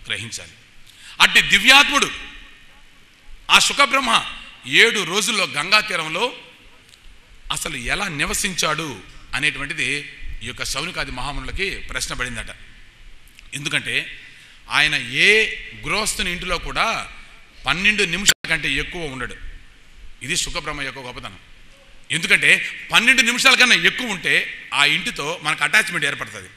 గ్రహించాలి అట్టి దివ్యాత్ముడు ఆ శుకబ్రహ్మ ఏడు రోజుల్లో గంగా తీరంలో అసలు ఎలా నివసించాడు అనేటువంటిది ఈ యొక్క శౌనికాది మహామునులకి ప్రశ్న పడిందట ఎందుకంటే ఆయన ఏ గృహస్థుని ఇంటిలో కూడా పన్నెండు నిమిషాల కంటే ఎక్కువ ఉండడు ఇది శుకబ్రహ్మ యొక్క గొప్పతనం ఎందుకంటే పన్నెండు నిమిషాల కన్నా ఎక్కువ ఉంటే ఆ ఇంటితో మనకు అటాచ్మెంట్ ఏర్పడుతుంది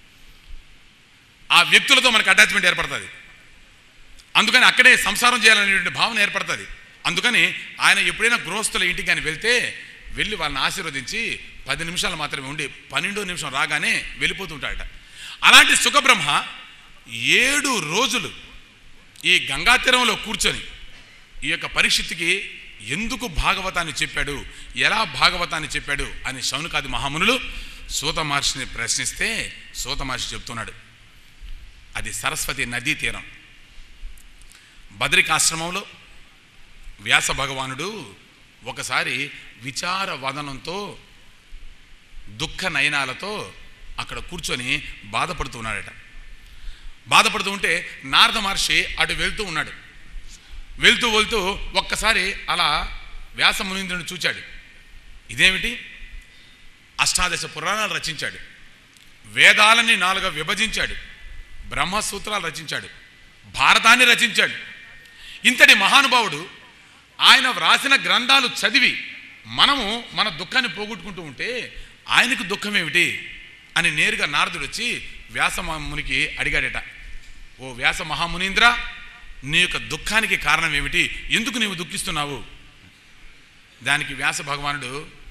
ఆ వ్యక్తులతో మనకు అటాచ్మెంట్ ఏర్పడుతుంది అందుకని అక్కడే సంసారం చేయాలనేటువంటి భావన ఏర్పడుతుంది అందుకని ఆయన ఎప్పుడైనా గృహస్థుల ఇంటికి కానీ వెళ్తే వెళ్ళి వాళ్ళని ఆశీర్వదించి పది నిమిషాలు మాత్రమే ఉండి పన్నెండో నిమిషం రాగానే వెళ్ళిపోతుంటాడట అలాంటి సుఖబ్రహ్మ ఏడు రోజులు ఈ గంగా తీరంలో కూర్చొని ఈ యొక్క పరిస్థితికి ఎందుకు భాగవతాన్ని చెప్పాడు ఎలా భాగవతాన్ని చెప్పాడు అని శౌనకాది మహామునులు సూత మహర్షిని ప్రశ్నిస్తే సూత మహర్షి చెప్తున్నాడు అది సరస్వతి నదీ తీరం బద్రికాశ్రమంలో వ్యాస భగవానుడు ఒకసారి విచార వదనంతో దుఃఖ నయనాలతో అక్కడ కూర్చొని బాధపడుతున్నాడట బాధపడుతూ ఉంటే నారద మహర్షి అటు వెళ్తూ ఉన్నాడు వెళ్తూ వెళ్తూ ఒక్కసారి అలా వ్యాస మునీంద్రుని చూచాడు ఇదేమిటి అష్టాదశ పురాణాలు రచించాడు వేదాలని నాలుగా విభజించాడు బ్రహ్మసూత్రాలు రచించాడు భారతాన్ని రచించాడు ఇంతటి మహానుభావుడు ఆయన వ్రాసిన గ్రంథాలు చదివి మనము మన దుఃఖాన్ని పోగొట్టుకుంటూ ఉంటే ఆయనకు దుఃఖం ఏమిటి అని నేరుగా నారదుడు వచ్చి వ్యాస మునికి అడిగాడట ఓ వ్యాస మహామునీంద్ర నీ యొక్క దుఃఖానికి కారణం ఏమిటి ఎందుకు నీవు దుఃఖిస్తున్నావు దానికి వ్యాస భగవానుడు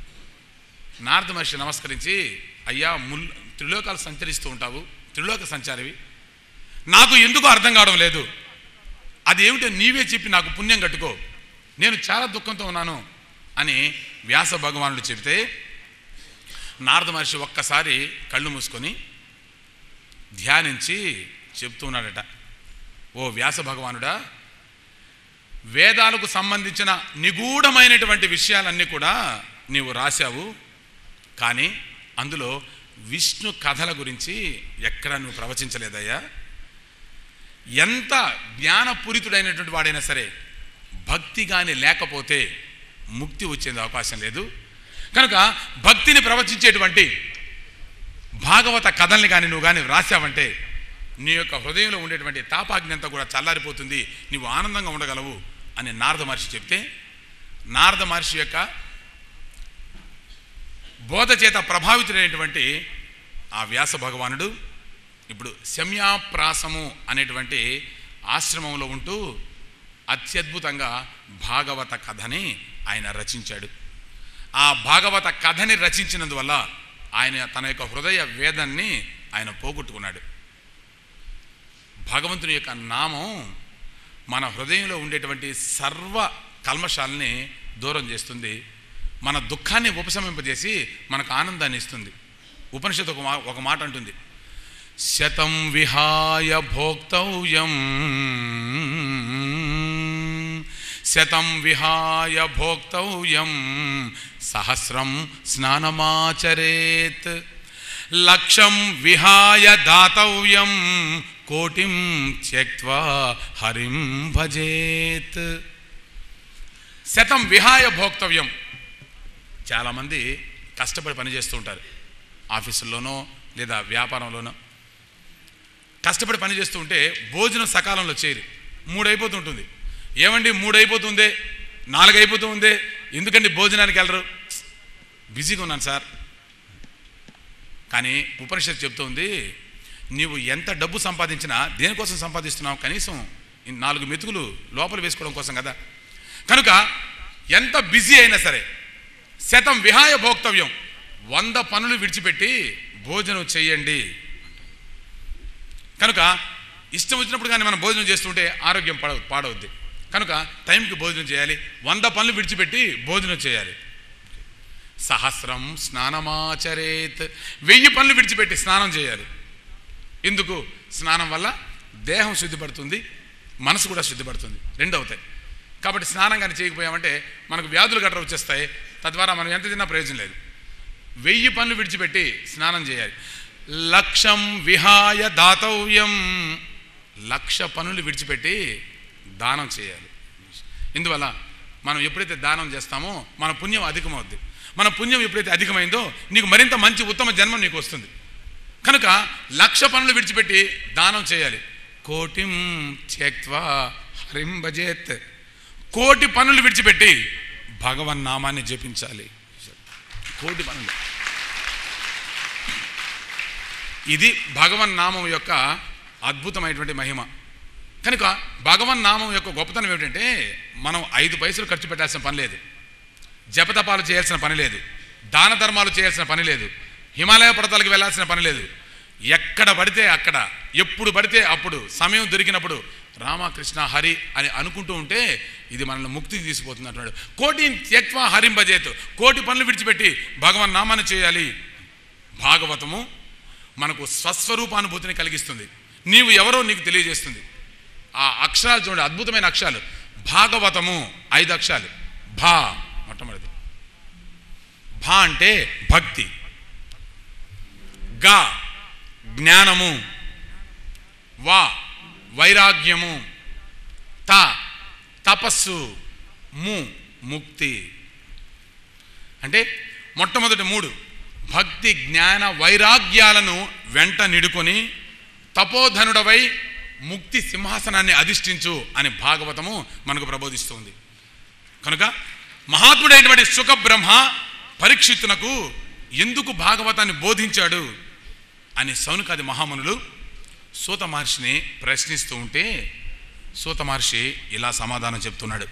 నారద మహర్షి నమస్కరించి అయ్యా ముల్ త్రిలోకాలు సంచరిస్తూ ఉంటావు త్రిలోక సంచారివి నాకు ఎందుకు అర్థం కావడం లేదు అది ఏమిటో నీవే చెప్పి నాకు పుణ్యం కట్టుకో నేను చాలా దుఃఖంతో ఉన్నాను అని వ్యాస భగవానుడు చెబితే నారద మహర్షి ఒక్కసారి కళ్ళు మూసుకొని ధ్యానించి చెప్తున్నాడట ఓ వ్యాస భగవానుడా వేదాలకు సంబంధించిన నిగూఢమైనటువంటి విషయాలన్నీ కూడా నీవు రాశావు కానీ అందులో విష్ణు కథల గురించి ఎక్కడ నువ్వు ప్రవచించలేదయ్యా ఎంత జ్ఞానపూరితుడైనటువంటి వాడైనా సరే భక్తి కానీ లేకపోతే ముక్తి వచ్చేందుకు అవకాశం లేదు కనుక భక్తిని ప్రవచించేటువంటి భాగవత కథల్ని కానీ నువ్వు కానీ వ్రాసావంటే నీ యొక్క హృదయంలో ఉండేటువంటి తాపాగ్ని అంతా కూడా చల్లారిపోతుంది నీవు ఆనందంగా ఉండగలవు అని నారద మహర్షి చెప్తే నారద మహర్షి యొక్క బోధ చేత ప్రభావితుడైనటువంటి ఆ వ్యాస భగవానుడు ఇప్పుడు శమ్యాప్రాసము అనేటువంటి ఆశ్రమంలో ఉంటూ అత్యద్భుతంగా భాగవత కథని ఆయన రచించాడు ఆ భాగవత కథని రచించినందువల్ల ఆయన తన యొక్క హృదయ వేదాన్ని ఆయన పోగొట్టుకున్నాడు భగవంతుని యొక్క నామం మన హృదయంలో ఉండేటువంటి సర్వ కల్మషాలని దూరం చేస్తుంది మన దుఃఖాన్ని ఉపశమింపజేసి మనకు ఆనందాన్ని ఇస్తుంది ఉపనిషత్తు ఒక మా- ఒక మాట అంటుంది శతం విహాయ భోక్తవ్యం శతం విహాయ భోక్తవ్యం సహస్రం స్నానమాచరేత్ లక్షం విహాయ దాతవ్యం కోటిం త్యక్వా హరిం భజేత్ శతం విహాయ భోక్తవ్యం చాలామంది కష్టపడి పనిచేస్తూ ఉంటారు ఆఫీసుల్లోనో లేదా వ్యాపారంలోనో కష్టపడి పని చేస్తూ ఉంటే భోజనం సకాలంలో చేయరు మూడు అయిపోతుంటుంది ఏమండి మూడు అయిపోతుందే నాలుగు అయిపోతూ ఉందే ఎందుకండి భోజనానికి వెళ్ళరు బిజీగా ఉన్నాను సార్ కానీ ఉపనిషత్తు చెప్తుంది నీవు ఎంత డబ్బు సంపాదించినా దేనికోసం సంపాదిస్తున్నావు కనీసం ఈ నాలుగు మెతుకులు లోపల వేసుకోవడం కోసం కదా కనుక ఎంత బిజీ అయినా సరే శతం విహాయ భోక్తవ్యం వంద పనులు విడిచిపెట్టి భోజనం చేయండి కనుక ఇష్టం వచ్చినప్పుడు కానీ మనం భోజనం చేస్తుంటే ఆరోగ్యం పడ పాడవుద్ది కనుక టైంకి భోజనం చేయాలి వంద పనులు విడిచిపెట్టి భోజనం చేయాలి సహస్రం స్నానమాచరేత్ వెయ్యి పనులు విడిచిపెట్టి స్నానం చేయాలి ఎందుకు స్నానం వల్ల దేహం శుద్ధిపడుతుంది మనసు కూడా శుద్ధిపడుతుంది రెండు అవుతాయి కాబట్టి స్నానం కానీ చేయకపోయామంటే మనకు వ్యాధులు గట్రా వచ్చేస్తాయి తద్వారా మనం ఎంత తిన్నా ప్రయోజనం లేదు వెయ్యి పనులు విడిచిపెట్టి స్నానం చేయాలి లక్ష్యం విహాయ దాతవ్యం లక్ష పనులు విడిచిపెట్టి దానం చేయాలి ఇందువల్ల మనం ఎప్పుడైతే దానం చేస్తామో మన పుణ్యం అధికమవుద్ది మన పుణ్యం ఎప్పుడైతే అధికమైందో నీకు మరింత మంచి ఉత్తమ జన్మ నీకు వస్తుంది కనుక లక్ష పనులు విడిచిపెట్టి దానం చేయాలి కోటిం త్యక్వా హరిం భజేత్ కోటి పనులు విడిచిపెట్టి భగవన్ నామాన్ని జపించాలి కోటి పనులు ఇది భగవన్ నామం యొక్క అద్భుతమైనటువంటి మహిమ కనుక భగవన్ నామం యొక్క గొప్పతనం ఏమిటంటే మనం ఐదు పైసలు ఖర్చు పెట్టాల్సిన పని లేదు జపతపాలు చేయాల్సిన పని లేదు దాన ధర్మాలు చేయాల్సిన పని లేదు హిమాలయ పర్వతాలకు వెళ్ళాల్సిన పని లేదు ఎక్కడ పడితే అక్కడ ఎప్పుడు పడితే అప్పుడు సమయం దొరికినప్పుడు రామకృష్ణ హరి అని అనుకుంటూ ఉంటే ఇది మనల్ని ముక్తికి తీసుకుపోతుంది అంటున్నాడు కోటి త్యక్వ హరింపజేతు కోటి పనులు విడిచిపెట్టి భగవన్ నామాన్ని చేయాలి భాగవతము మనకు స్వస్వరూపానుభూతిని కలిగిస్తుంది నీవు ఎవరో నీకు తెలియజేస్తుంది ఆ అక్షరాలు చూడండి అద్భుతమైన అక్షరాలు భాగవతము ఐదు అక్షరాలు భా మొట్టమొదటి భా అంటే భక్తి గా జ్ఞానము వా వైరాగ్యము త తపస్సు ము ముక్తి అంటే మొట్టమొదటి మూడు భక్తి జ్ఞాన వైరాగ్యాలను వెంట నిడుకొని తపోధనుడవై ముక్తి సింహాసనాన్ని అధిష్ఠించు అని భాగవతము మనకు ప్రబోధిస్తుంది కనుక మహాత్ముడైనటువంటి సుఖ బ్రహ్మ పరీక్షిత్తునకు ఎందుకు భాగవతాన్ని బోధించాడు అని సౌనకాది మహామునులు సూత మహర్షిని ప్రశ్నిస్తూ ఉంటే సూత మహర్షి ఇలా సమాధానం చెప్తున్నాడు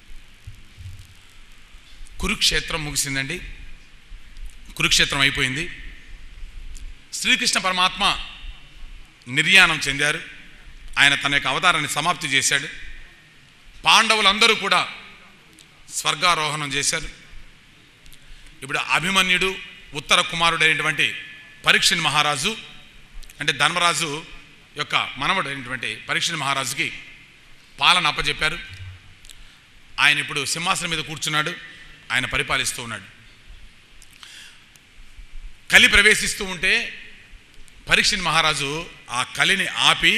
కురుక్షేత్రం ముగిసిందండి కురుక్షేత్రం అయిపోయింది శ్రీకృష్ణ పరమాత్మ నిర్యాణం చెందారు ఆయన తన యొక్క అవతారాన్ని సమాప్తి చేశాడు పాండవులందరూ కూడా స్వర్గారోహణం చేశారు ఇప్పుడు అభిమన్యుడు ఉత్తర కుమారుడైనటువంటి పరీక్షణ్ మహారాజు అంటే ధర్మరాజు యొక్క మనవడైనటువంటి పరీక్షణ్ మహారాజుకి పాలన అప్పచెప్పారు ఆయన ఇప్పుడు సింహాసనం మీద కూర్చున్నాడు ఆయన పరిపాలిస్తూ ఉన్నాడు కలి ప్రవేశిస్తూ ఉంటే పరీక్షణ్ మహారాజు ఆ కలిని ఆపి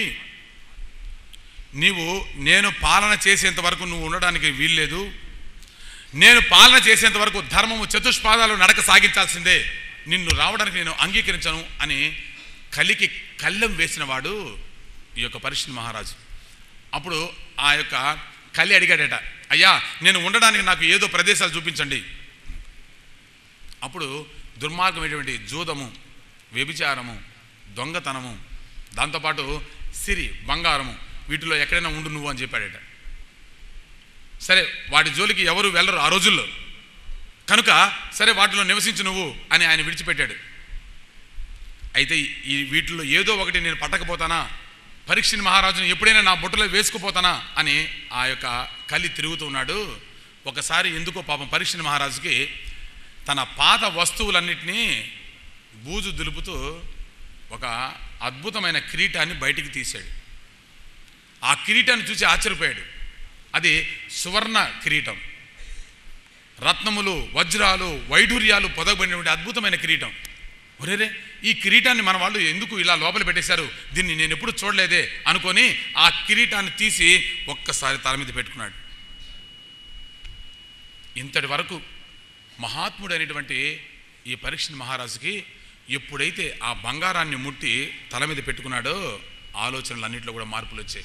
నీవు నేను పాలన చేసేంత వరకు నువ్వు ఉండడానికి వీల్లేదు నేను పాలన చేసేంత వరకు ధర్మము చతుష్పాదాలు నడక సాగించాల్సిందే నిన్ను రావడానికి నేను అంగీకరించను అని కలికి కళ్ళెం వేసిన వాడు ఈ యొక్క పరీక్షణ్ మహారాజు అప్పుడు ఆ యొక్క కలి అడిగాడట అయ్యా నేను ఉండడానికి నాకు ఏదో ప్రదేశాలు చూపించండి అప్పుడు దుర్మార్గమైనటువంటి జూదము వ్యభిచారము దొంగతనము దాంతోపాటు సిరి బంగారము వీటిలో ఎక్కడైనా ఉండు నువ్వు అని చెప్పాడట సరే వాటి జోలికి ఎవరు వెళ్ళరు ఆ రోజుల్లో కనుక సరే వాటిలో నివసించు నువ్వు అని ఆయన విడిచిపెట్టాడు అయితే ఈ వీటిలో ఏదో ఒకటి నేను పట్టకపోతానా పరీక్షని మహారాజుని ఎప్పుడైనా నా బుట్టలో వేసుకుపోతానా అని ఆ యొక్క కలి తిరుగుతూ ఉన్నాడు ఒకసారి ఎందుకో పాపం పరీక్షని మహారాజుకి తన పాత వస్తువులన్నిటినీ బూజు దులుపుతూ ఒక అద్భుతమైన కిరీటాన్ని బయటికి తీశాడు ఆ కిరీటాన్ని చూసి ఆశ్చర్యపోయాడు అది సువర్ణ కిరీటం రత్నములు వజ్రాలు వైఢూర్యాలు పొదగబడినటువంటి అద్భుతమైన కిరీటం ఒరేరే ఈ కిరీటాన్ని మన వాళ్ళు ఎందుకు ఇలా లోపల పెట్టేశారు దీన్ని నేను ఎప్పుడు చూడలేదే అనుకొని ఆ కిరీటాన్ని తీసి ఒక్కసారి తల మీద పెట్టుకున్నాడు ఇంతటి వరకు మహాత్ముడైనటువంటి ఈ పరీక్ష మహారాజుకి ఎప్పుడైతే ఆ బంగారాన్ని ముట్టి తల మీద పెట్టుకున్నాడో ఆలోచనలు అన్నింటిలో కూడా మార్పులు వచ్చాయి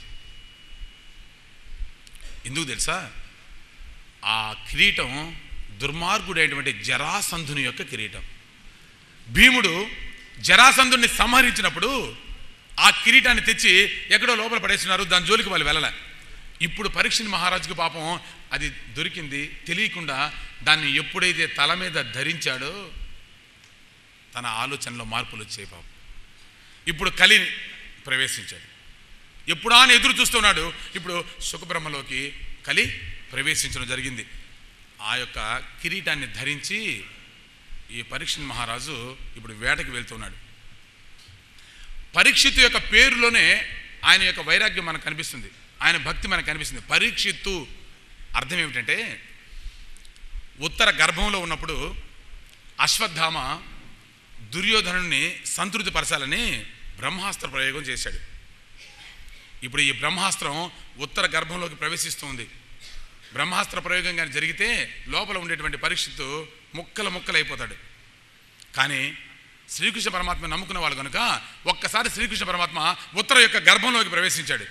ఎందుకు తెలుసా ఆ కిరీటం దుర్మార్గుడైనటువంటి జరాసంధుని యొక్క కిరీటం భీముడు జరాసంధుని సంహరించినప్పుడు ఆ కిరీటాన్ని తెచ్చి ఎక్కడో లోపల పడేస్తున్నారు దాని జోలికి వాళ్ళు వెళ్ళలే ఇప్పుడు పరీక్ష మహారాజుకి పాపం అది దొరికింది తెలియకుండా దాన్ని ఎప్పుడైతే తల మీద ధరించాడో తన ఆలోచనలో మార్పులు వచ్చాయి పాపం ఇప్పుడు కలిని ప్రవేశించాడు ఎప్పుడా అని ఎదురు చూస్తున్నాడు ఇప్పుడు సుఖబ్రహ్మలోకి కలి ప్రవేశించడం జరిగింది ఆ యొక్క కిరీటాన్ని ధరించి ఈ పరీక్ష మహారాజు ఇప్పుడు వేటకి వెళ్తున్నాడు పరీక్షిత్తు యొక్క పేరులోనే ఆయన యొక్క వైరాగ్యం మనకు కనిపిస్తుంది ఆయన భక్తి మనకు కనిపిస్తుంది పరీక్షిత్తు అర్థం ఏమిటంటే ఉత్తర గర్భంలో ఉన్నప్పుడు అశ్వత్థామ దుర్యోధనుని సంతృప్తిపరచాలని బ్రహ్మాస్త్ర ప్రయోగం చేశాడు ఇప్పుడు ఈ బ్రహ్మాస్త్రం ఉత్తర గర్భంలోకి ప్రవేశిస్తుంది బ్రహ్మాస్త్ర ప్రయోగం కానీ జరిగితే లోపల ఉండేటువంటి పరీక్షిత్తు ముక్కలు ముక్కలు అయిపోతాడు కానీ శ్రీకృష్ణ పరమాత్మ నమ్ముకున్న వాళ్ళు కనుక ఒక్కసారి శ్రీకృష్ణ పరమాత్మ ఉత్తర యొక్క గర్భంలోకి ప్రవేశించాడు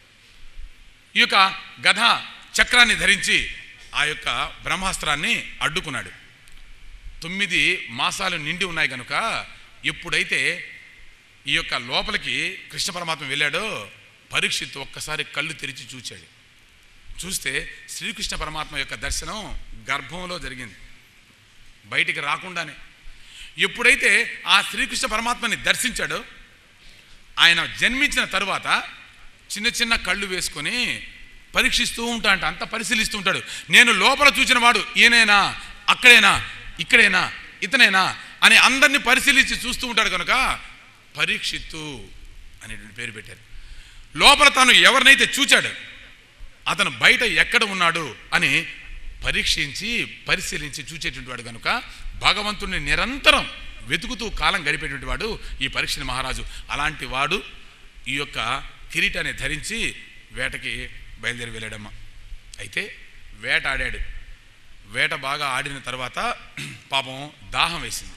ఈ యొక్క గధ చక్రాన్ని ధరించి ఆ యొక్క బ్రహ్మాస్త్రాన్ని అడ్డుకున్నాడు తొమ్మిది మాసాలు నిండి ఉన్నాయి కనుక ఎప్పుడైతే ఈ యొక్క లోపలికి కృష్ణ పరమాత్మ వెళ్ళాడో పరీక్షిత్ ఒక్కసారి కళ్ళు తెరిచి చూచాడు చూస్తే శ్రీకృష్ణ పరమాత్మ యొక్క దర్శనం గర్భంలో జరిగింది బయటికి రాకుండానే ఎప్పుడైతే ఆ శ్రీకృష్ణ పరమాత్మని దర్శించాడో ఆయన జన్మించిన తరువాత చిన్న చిన్న కళ్ళు వేసుకొని పరీక్షిస్తూ ఉంటా అంట అంత పరిశీలిస్తూ ఉంటాడు నేను లోపల చూసిన వాడు ఈయనేనా అక్కడేనా ఇక్కడేనా ఇతనేనా అని అందరినీ పరిశీలించి చూస్తూ ఉంటాడు కనుక పరీక్షిత్తు అనేటువంటి పేరు పెట్టారు లోపల తాను ఎవరినైతే చూచాడు అతను బయట ఎక్కడ ఉన్నాడు అని పరీక్షించి పరిశీలించి చూచేటువంటి వాడు కనుక భగవంతుడిని నిరంతరం వెతుకుతూ కాలం గడిపేటువంటి వాడు ఈ పరీక్షని మహారాజు అలాంటి వాడు ఈ యొక్క కిరీటాన్ని ధరించి వేటకి బయలుదేరి వెళ్ళాడమ్మా అయితే వేట ఆడాడు వేట బాగా ఆడిన తర్వాత పాపం దాహం వేసింది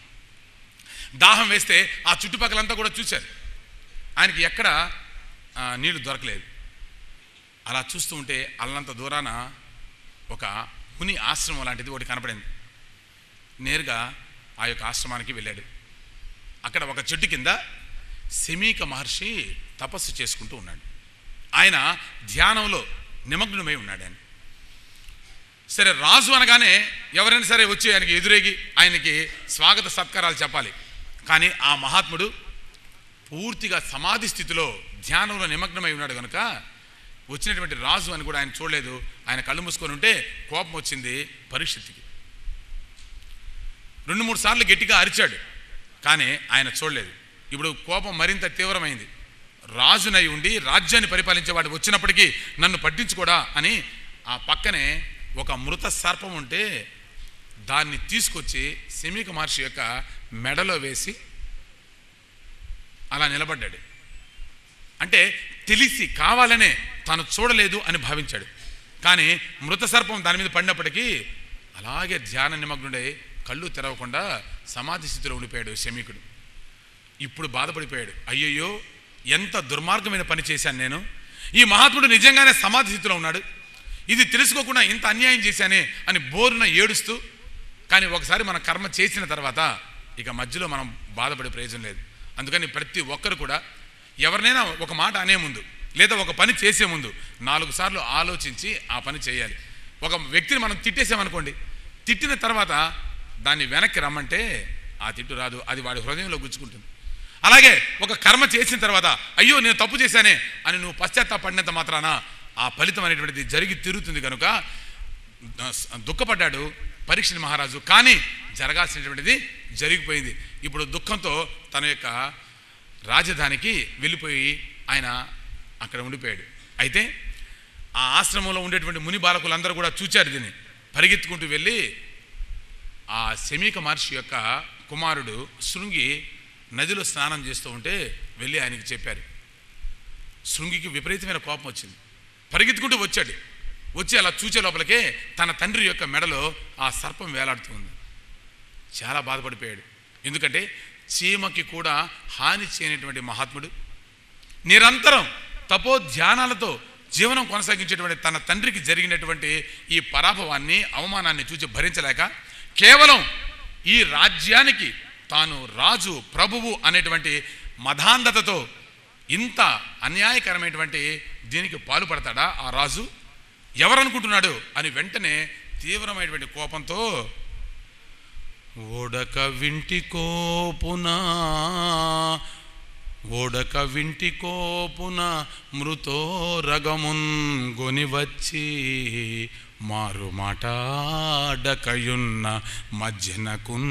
దాహం వేస్తే ఆ చుట్టుపక్కలంతా కూడా చూశారు ఆయనకి ఎక్కడ ఆ, నీళ్లు దొరకలేదు అలా చూస్తూ ఉంటే అల్లంత దూరాన ఒక ముని ఆశ్రమం లాంటిది ఒకటి కనపడింది నేరుగా ఆ యొక్క ఆశ్రమానికి వెళ్ళాడు అక్కడ ఒక చెట్టు కింద శమీక మహర్షి తపస్సు చేసుకుంటూ ఉన్నాడు ఆయన ధ్యానంలో నిమగ్నమై ఉన్నాడు ఆయన సరే రాజు అనగానే ఎవరైనా సరే వచ్చి ఆయనకి ఎదురేగి ఆయనకి స్వాగత సత్కారాలు చెప్పాలి కానీ ఆ మహాత్ముడు పూర్తిగా సమాధి స్థితిలో ధ్యానంలో నిమగ్నమై ఉన్నాడు కనుక వచ్చినటువంటి రాజు అని కూడా ఆయన చూడలేదు ఆయన కళ్ళు మూసుకొని ఉంటే కోపం వచ్చింది పరిస్థితికి రెండు మూడు సార్లు గట్టిగా అరిచాడు కానీ ఆయన చూడలేదు ఇప్పుడు కోపం మరింత తీవ్రమైంది రాజునై ఉండి రాజ్యాన్ని పరిపాలించేవాడు వచ్చినప్పటికీ నన్ను పట్టించుకోడా అని ఆ పక్కనే ఒక మృత సర్పం ఉంటే దాన్ని తీసుకొచ్చి శమీక మహర్షి యొక్క మెడలో వేసి అలా నిలబడ్డాడు అంటే తెలిసి కావాలనే తాను చూడలేదు అని భావించాడు కానీ మృత సర్పం దాని మీద పడినప్పటికీ అలాగే ధ్యాన నిమగ్నుడై కళ్ళు తెరవకుండా సమాధి స్థితిలో ఉండిపోయాడు శమీకుడు ఇప్పుడు బాధపడిపోయాడు అయ్యయ్యో ఎంత దుర్మార్గమైన పని చేశాను నేను ఈ మహాత్ముడు నిజంగానే సమాధి స్థితిలో ఉన్నాడు ఇది తెలుసుకోకుండా ఇంత అన్యాయం చేశానే అని బోరున ఏడుస్తూ కానీ ఒకసారి మన కర్మ చేసిన తర్వాత ఇక మధ్యలో మనం బాధపడే ప్రయోజనం లేదు అందుకని ప్రతి ఒక్కరు కూడా ఎవరినైనా ఒక మాట అనే ముందు లేదా ఒక పని చేసే ముందు నాలుగు సార్లు ఆలోచించి ఆ పని చేయాలి ఒక వ్యక్తిని మనం తిట్టేసామనుకోండి తిట్టిన తర్వాత దాన్ని వెనక్కి రమ్మంటే ఆ తిట్టు రాదు అది వాడి హృదయంలో గుచ్చుకుంటుంది అలాగే ఒక కర్మ చేసిన తర్వాత అయ్యో నేను తప్పు చేశానే అని నువ్వు పశ్చాత్తాపడినంత మాత్రాన ఆ ఫలితం అనేటువంటిది జరిగి తిరుగుతుంది కనుక దుఃఖపడ్డాడు పరీక్ష మహారాజు కానీ జరగాల్సినటువంటిది జరిగిపోయింది ఇప్పుడు దుఃఖంతో తన యొక్క రాజధానికి వెళ్ళిపోయి ఆయన అక్కడ ఉండిపోయాడు అయితే ఆ ఆశ్రమంలో ఉండేటువంటి ముని బాలకులందరూ కూడా చూచారు దీన్ని పరిగెత్తుకుంటూ వెళ్ళి ఆ శమీక మహర్షి యొక్క కుమారుడు శృంగి నదిలో స్నానం చేస్తూ ఉంటే వెళ్ళి ఆయనకి చెప్పారు శృంగికి విపరీతమైన కోపం వచ్చింది పరిగెత్తుకుంటూ వచ్చాడు వచ్చి అలా చూచే లోపలికే తన తండ్రి యొక్క మెడలో ఆ సర్పం వేలాడుతుంది చాలా బాధపడిపోయాడు ఎందుకంటే చీమకి కూడా హాని చేయనటువంటి మహాత్ముడు నిరంతరం తపో ధ్యానాలతో జీవనం కొనసాగించేటువంటి తన తండ్రికి జరిగినటువంటి ఈ పరాభవాన్ని అవమానాన్ని చూసి భరించలేక కేవలం ఈ రాజ్యానికి తాను రాజు ప్రభువు అనేటువంటి మధాంధతతో ఇంత అన్యాయకరమైనటువంటి దీనికి పాల్పడతాడా ఆ రాజు ఎవరనుకుంటున్నాడు అని వెంటనే తీవ్రమైనటువంటి కోపంతో ఓడక వింటి కోపునా ఓడక వింటి కోపున మృతో రగమున్ గొనివచ్చి మారు మాటాడకయున్న మధ్యనకున్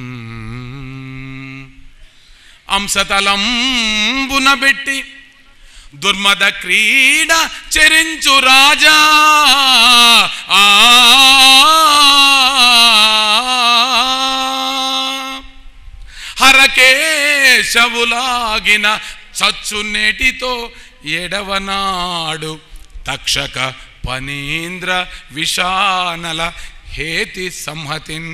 అంశతలంబున పెట్టి దుర్మద క్రీడ చెరించు రాజా ఆ హరకేశవులాగిన చచ్చు నేటితో ఎడవనాడు తక్షక పనీంద్ర విషానల హేతి సంహతిన్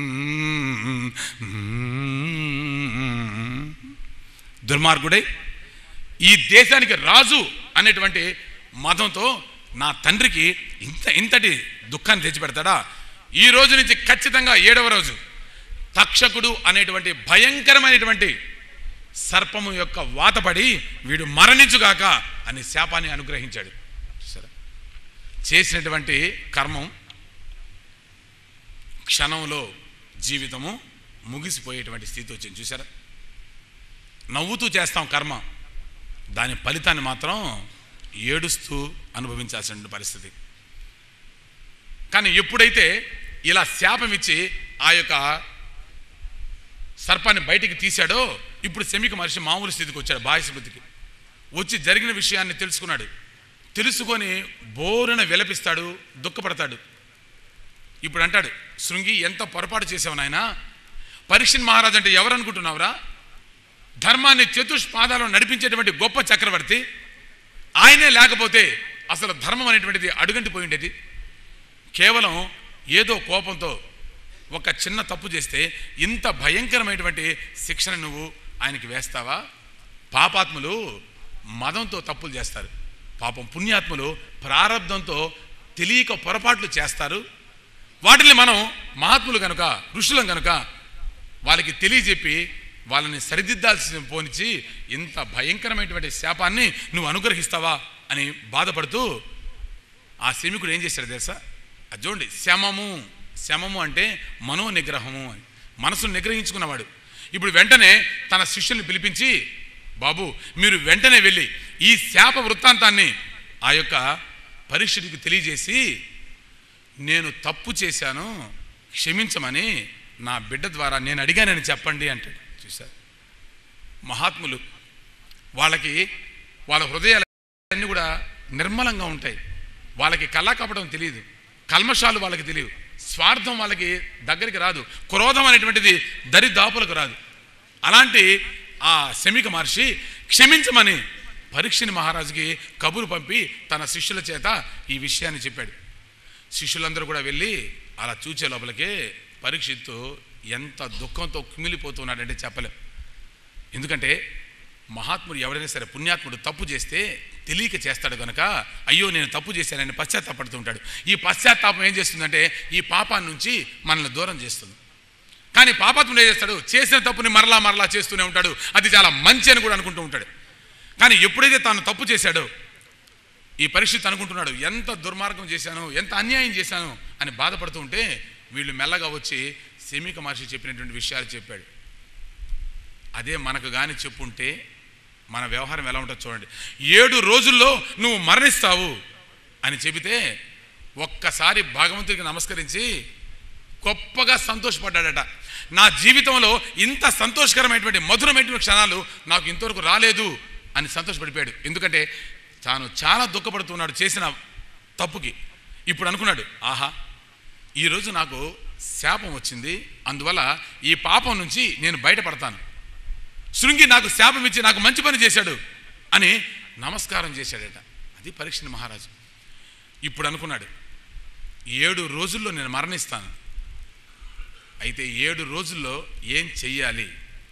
దుర్మార్గుడై ఈ దేశానికి రాజు అనేటువంటి మతంతో నా తండ్రికి ఇంత ఇంతటి దుఃఖాన్ని తెచ్చిపెడతాడా ఈ రోజు నుంచి ఖచ్చితంగా ఏడవ రోజు తక్షకుడు అనేటువంటి భయంకరమైనటువంటి సర్పము యొక్క వాతపడి వీడు మరణించుగాక అని శాపాన్ని అనుగ్రహించాడు చూసారా చేసినటువంటి కర్మం క్షణంలో జీవితము ముగిసిపోయేటువంటి స్థితి వచ్చింది చూసారా నవ్వుతూ చేస్తాం కర్మ దాని ఫలితాన్ని మాత్రం ఏడుస్తూ అనుభవించాల్సిన పరిస్థితి కానీ ఎప్పుడైతే ఇలా శాపం ఇచ్చి ఆ యొక్క సర్పాన్ని బయటికి తీశాడో ఇప్పుడు శమిక మనిషి మామూలు స్థితికి వచ్చాడు బాహ్య స్మృతికి వచ్చి జరిగిన విషయాన్ని తెలుసుకున్నాడు తెలుసుకొని బోరున విలపిస్తాడు దుఃఖపడతాడు ఇప్పుడు అంటాడు శృంగి ఎంత పొరపాటు చేసావు నాయనా పరీక్షణ్ మహారాజ్ అంటే ఎవరు అనుకుంటున్నావురా ధర్మాన్ని చతుష్పాదాలు నడిపించేటువంటి గొప్ప చక్రవర్తి ఆయనే లేకపోతే అసలు ధర్మం అనేటువంటిది అడుగంటిపోయి ఉండేది కేవలం ఏదో కోపంతో ఒక చిన్న తప్పు చేస్తే ఇంత భయంకరమైనటువంటి శిక్షణ నువ్వు ఆయనకి వేస్తావా పాపాత్ములు మదంతో తప్పులు చేస్తారు పాపం పుణ్యాత్ములు ప్రారంధంతో తెలియక పొరపాట్లు చేస్తారు వాటిని మనం మహాత్ములు కనుక ఋషులం కనుక వాళ్ళకి తెలియజెప్పి వాళ్ళని సరిదిద్దాల్సిన పోనిచి ఇంత భయంకరమైనటువంటి శాపాన్ని నువ్వు అనుగ్రహిస్తావా అని బాధపడుతూ ఆ శమికుడు ఏం చేశాడు తెలుసా అది చూడండి శమము శమము అంటే మనో నిగ్రహము అని మనసును నిగ్రహించుకున్నవాడు ఇప్పుడు వెంటనే తన శిష్యుల్ని పిలిపించి బాబు మీరు వెంటనే వెళ్ళి ఈ శాప వృత్తాంతాన్ని ఆ యొక్క పరీక్షడికి తెలియజేసి నేను తప్పు చేశాను క్షమించమని నా బిడ్డ ద్వారా నేను అడిగానని చెప్పండి అంటాడు చూశారు మహాత్ములు వాళ్ళకి వాళ్ళ హృదయాలన్నీ కూడా నిర్మలంగా ఉంటాయి వాళ్ళకి కళ్ళకపడం తెలియదు కల్మషాలు వాళ్ళకి తెలియదు స్వార్థం వాళ్ళకి దగ్గరికి రాదు క్రోధం అనేటువంటిది దరిదాపులకు రాదు అలాంటి ఆ శమిక మహర్షి క్షమించమని పరీక్షని మహారాజుకి కబురు పంపి తన శిష్యుల చేత ఈ విషయాన్ని చెప్పాడు శిష్యులందరూ కూడా వెళ్ళి అలా చూచే లోపలికే పరీక్షిత్తు ఎంత దుఃఖంతో కుమిలిపోతున్నాడంటే చెప్పలేం ఎందుకంటే మహాత్ముడు ఎవరైనా సరే పుణ్యాత్ముడు తప్పు చేస్తే తెలియక చేస్తాడు కనుక అయ్యో నేను తప్పు చేశానని పశ్చాత్తాపడుతూ ఉంటాడు ఈ పశ్చాత్తాపం ఏం చేస్తుందంటే ఈ పాపాన్ని నుంచి మనల్ని దూరం చేస్తుంది కానీ పాపాత్ముడు ఏం చేస్తాడు చేసిన తప్పుని మరలా మరలా చేస్తూనే ఉంటాడు అది చాలా మంచి అని కూడా అనుకుంటూ ఉంటాడు కానీ ఎప్పుడైతే తాను తప్పు చేశాడో ఈ పరిస్థితి అనుకుంటున్నాడు ఎంత దుర్మార్గం చేశాను ఎంత అన్యాయం చేశాను అని బాధపడుతూ ఉంటే వీళ్ళు మెల్లగా వచ్చి సెమిక మహర్షి చెప్పినటువంటి విషయాలు చెప్పాడు అదే మనకు కానీ చెప్పుంటే మన వ్యవహారం ఎలా ఉంటుందో చూడండి ఏడు రోజుల్లో నువ్వు మరణిస్తావు అని చెబితే ఒక్కసారి భగవంతుడికి నమస్కరించి గొప్పగా సంతోషపడ్డాడట నా జీవితంలో ఇంత సంతోషకరమైనటువంటి మధురమైనటువంటి క్షణాలు నాకు ఇంతవరకు రాలేదు అని సంతోషపడిపోయాడు ఎందుకంటే తాను చాలా దుఃఖపడుతున్నాడు చేసిన తప్పుకి ఇప్పుడు అనుకున్నాడు ఆహా ఈరోజు నాకు శాపం వచ్చింది అందువల్ల ఈ పాపం నుంచి నేను బయటపడతాను శృంగి నాకు శాపం ఇచ్చి నాకు మంచి పని చేశాడు అని నమస్కారం చేశాడట అది పరీక్షని మహారాజు ఇప్పుడు అనుకున్నాడు ఏడు రోజుల్లో నేను మరణిస్తాను అయితే ఏడు రోజుల్లో ఏం చెయ్యాలి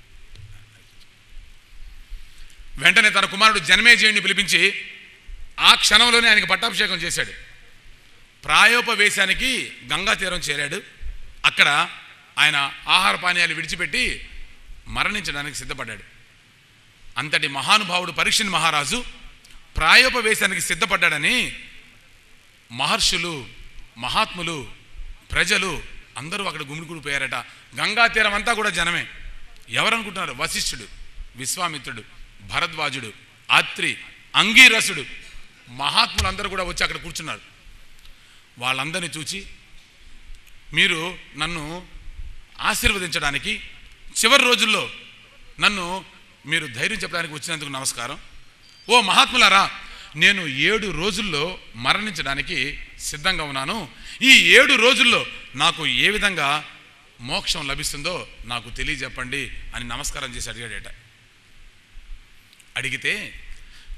వెంటనే తన కుమారుడు జన్మేజయుడిని పిలిపించి ఆ క్షణంలోనే ఆయనకి పట్టాభిషేకం చేశాడు ప్రాయోపవేశానికి గంగా తీరం చేరాడు అక్కడ ఆయన ఆహార పానీయాలు విడిచిపెట్టి మరణించడానికి సిద్ధపడ్డాడు అంతటి మహానుభావుడు పరీక్షణ్ మహారాజు ప్రాయోపవేశానికి సిద్ధపడ్డాడని మహర్షులు మహాత్ములు ప్రజలు అందరూ అక్కడ గుమిడిగుడిపోయారట గంగా తీరం అంతా కూడా జనమే ఎవరనుకుంటున్నారు వశిష్ఠుడు విశ్వామిత్రుడు భరద్వాజుడు అత్రి అంగీరసుడు మహాత్ములందరూ కూడా వచ్చి అక్కడ కూర్చున్నారు వాళ్ళందరినీ చూచి మీరు నన్ను ఆశీర్వదించడానికి చివరి రోజుల్లో నన్ను మీరు ధైర్యం చెప్పడానికి వచ్చినందుకు నమస్కారం ఓ మహాత్ములారా నేను ఏడు రోజుల్లో మరణించడానికి సిద్ధంగా ఉన్నాను ఈ ఏడు రోజుల్లో నాకు ఏ విధంగా మోక్షం లభిస్తుందో నాకు తెలియజెప్పండి అని నమస్కారం చేసి అడిగాడట అడిగితే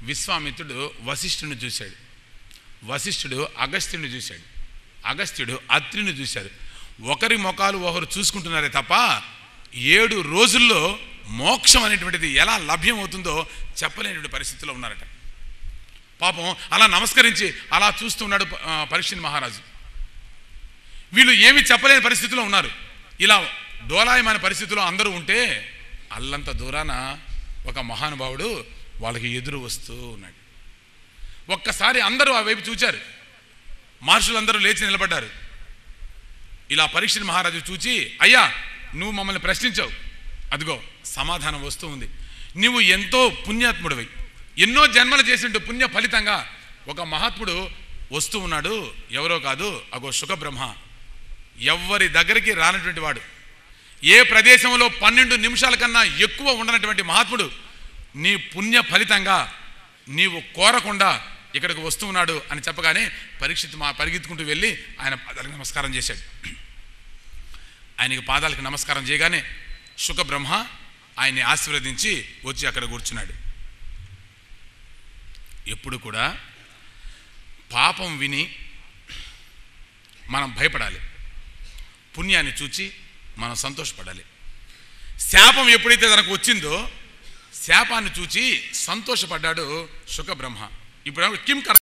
విశ్వామిత్రుడు వశిష్ఠుని చూశాడు వశిష్ఠుడు అగస్త్యుని చూశాడు అగస్త్యుడు అత్రిని చూశాడు ఒకరి ముఖాలు ఒకరు చూసుకుంటున్నారే తప్ప ఏడు రోజుల్లో మోక్షం అనేటువంటిది ఎలా లభ్యం అవుతుందో చెప్పలేనటువంటి పరిస్థితిలో ఉన్నారట పాపం అలా నమస్కరించి అలా చూస్తున్నాడు ఆ, పరీక్షణ్ మహారాజు వీళ్ళు ఏమి చెప్పలేని పరిస్థితిలో ఉన్నారు ఇలా డోలాయమైన పరిస్థితిలో అందరూ ఉంటే అల్లంత దూరాన ఒక మహానుభావుడు వాళ్ళకి ఎదురు వస్తూ ఉన్నాడు ఒక్కసారి అందరూ ఆ వైపు చూచారు మహర్షులందరూ లేచి నిలబడ్డారు ఇలా పరీక్ష మహారాజు చూచి అయ్యా నువ్వు మమ్మల్ని ప్రశ్నించావు అదిగో సమాధానం వస్తూ ఉంది నువ్వు ఎంతో పుణ్యాత్ముడివి ఎన్నో జన్మలు చేసిండు పుణ్య ఫలితంగా ఒక మహాత్ముడు వస్తూ ఉన్నాడు ఎవరో కాదు అగో సుఖబ్రహ్మ ఎవ్వరి దగ్గరికి రానటువంటి వాడు ఏ ప్రదేశంలో పన్నెండు నిమిషాల కన్నా ఎక్కువ ఉండనటువంటి మహాత్ముడు నీ పుణ్య ఫలితంగా నీవు కోరకుండా ఇక్కడికి వస్తూ ఉన్నాడు అని చెప్పగానే పరీక్షిత్ మా పరిగెత్తుకుంటూ వెళ్ళి ఆయన పాదాలకు నమస్కారం చేశాడు ఆయనకి పాదాలకు నమస్కారం చేయగానే శుకబ్రహ్మ ఆయన్ని ఆశీర్వదించి వచ్చి అక్కడ కూర్చున్నాడు ఎప్పుడు కూడా పాపం విని మనం భయపడాలి పుణ్యాన్ని చూచి మనం సంతోషపడాలి శాపం ఎప్పుడైతే తనకు వచ్చిందో శాపాన్ని చూచి సంతోషపడ్డాడు శుకబ్రహ్మ ఇప్పుడు కిం కర్